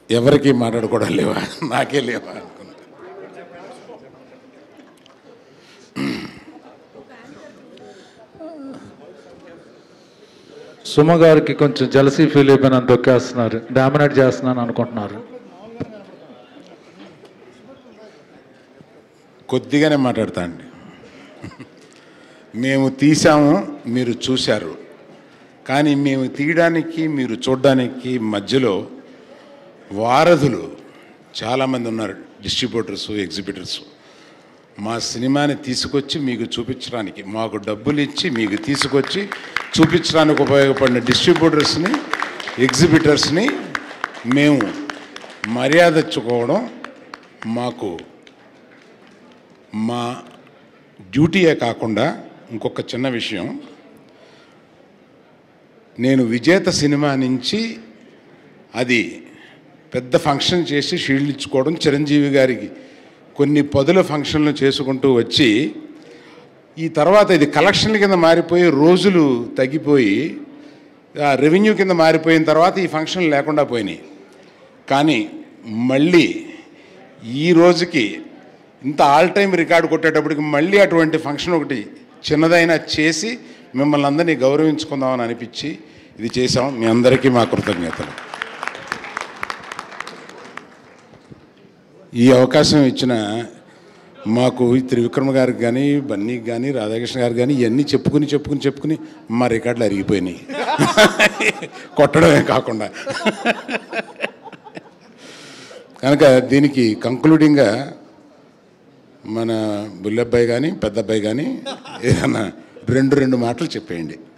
ఎవరికి మాట్లాడుకోవడం లేవా నాకే లేవా అనుకున్నా సుమ గారికి కొంచెం జలసీ ఫీల్ అయిపోయినంత తొక్కేస్తున్నారు డామినేట్ చేస్తున్నాను అనుకుంటున్నారు కొద్దిగానే మాట్లాడతా అండి మేము తీసాము మీరు చూశారు కానీ మేము తీయడానికి మీరు చూడడానికి మధ్యలో వారధులు చాలామంది ఉన్నారు డిస్ట్రిబ్యూటర్స్ ఎగ్జిబిటర్స్ మా సినిమాని తీసుకొచ్చి మీకు చూపించడానికి మాకు డబ్బులు ఇచ్చి మీకు తీసుకొచ్చి చూపించడానికి ఉపయోగపడిన డిస్ట్రిబ్యూటర్స్ని ఎగ్జిబిటర్స్ని మేము మర్యాద ఇచ్చుకోవడం మాకు మా డ్యూటీయే కాకుండా ఇంకొక చిన్న విషయం నేను విజేత సినిమా నుంచి అది పెద్ద ఫంక్షన్ చేసి షీల్డ్ ఇచ్చుకోవడం చిరంజీవి గారికి కొన్ని పదుల ఫంక్షన్లు చేసుకుంటూ వచ్చి ఈ తర్వాత ఇది కలెక్షన్ల కింద మారిపోయి రోజులు తగ్గిపోయి ఆ రెవెన్యూ కింద మారిపోయిన తర్వాత ఈ ఫంక్షన్లు లేకుండా పోయినాయి కానీ మళ్ళీ ఈ రోజుకి ఇంత ఆల్ టైం రికార్డు కొట్టేటప్పటికి మళ్ళీ అటువంటి ఫంక్షన్ ఒకటి చిన్నదైనా చేసి మిమ్మల్ని అందరినీ గౌరవించుకుందామని అనిపించి ఇది చేసాం మీ అందరికీ మా కృతజ్ఞతలు ఈ అవకాశం ఇచ్చిన మాకు ఈ త్రివిక్రమ గారికి కానీ బన్నీకి కానీ రాధాకృష్ణ గారికి కానీ ఇవన్నీ చెప్పుకుని చెప్పుకుని చెప్పుకుని మా రికార్డులు అరిగిపోయినాయి కొట్టడమే కాకుండా కనుక దీనికి కంక్లూడింగ్గా మన బుల్లబ్బాయి కానీ పెద్దబ్బాయి కానీ ఏదన్నా రెండు రెండు మాటలు చెప్పేయండి